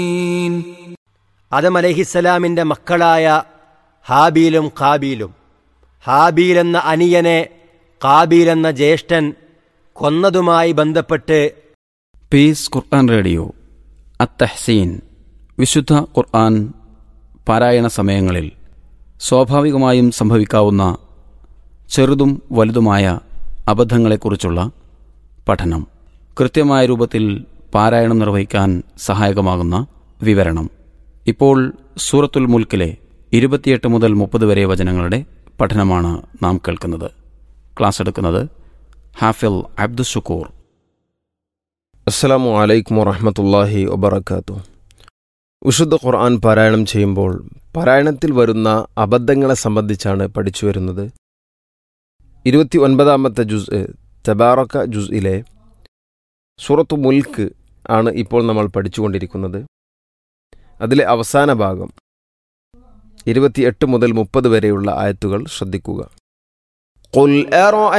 ആദം അലഹിസലാമിൻ്റെ മക്കളായ ഹാബീലും കാബീലും ഹാബീൽ എന്ന അനിയനെ കാബീൽ എന്ന ജ്യേഷ്ഠൻ കൊന്നതുമായി ബന്ധപ്പെട്ട് പീസ് ഖുർആൻ റേഡിയോ അത്തഹ്സീൻ വിശുദ്ധ ഖുർആൻ പാരായണ സമയങ്ങളിൽ സ്വാഭാവികമായും സംഭവിക്കാവുന്ന ചെറുതും വലുതുമായ അബദ്ധങ്ങളെക്കുറിച്ചുള്ള പഠനം കൃത്യമായ രൂപത്തിൽ പാരായണം നിർവഹിക്കാൻ സഹായകമാകുന്ന വിവരണം ഇപ്പോൾ സൂറത്തുൽ മുൽക്കിലെ ഇരുപത്തിയെട്ട് മുതൽ മുപ്പത് വരെ വചനങ്ങളുടെ പഠനമാണ് നാം കേൾക്കുന്നത് ക്ലാസ് എടുക്കുന്നത് ഹാഫിൽ അബ്ദുഷുക്കൂർ അസ്സലാമു അലൈക്കും വറഹമത്തല്ലാഹി വബർക്കാത്തു വിശുദ്ധ ഖുർആൻ പാരായണം ചെയ്യുമ്പോൾ പാരായണത്തിൽ വരുന്ന അബദ്ധങ്ങളെ സംബന്ധിച്ചാണ് പഠിച്ചു വരുന്നത് ഇരുപത്തി ഒൻപതാമത്തെ ജുസ് തബാറക്ക ജുസ്ഇലെ സൂറത്തു മുൽക്ക് ആണ് ഇപ്പോൾ നമ്മൾ പഠിച്ചുകൊണ്ടിരിക്കുന്നത് അതിലെ അവസാന ഭാഗം ഇരുപത്തിയെട്ട് മുതൽ മുപ്പത് വരെയുള്ള ആയത്തുകൾ ശ്രദ്ധിക്കുക قل أرأيتم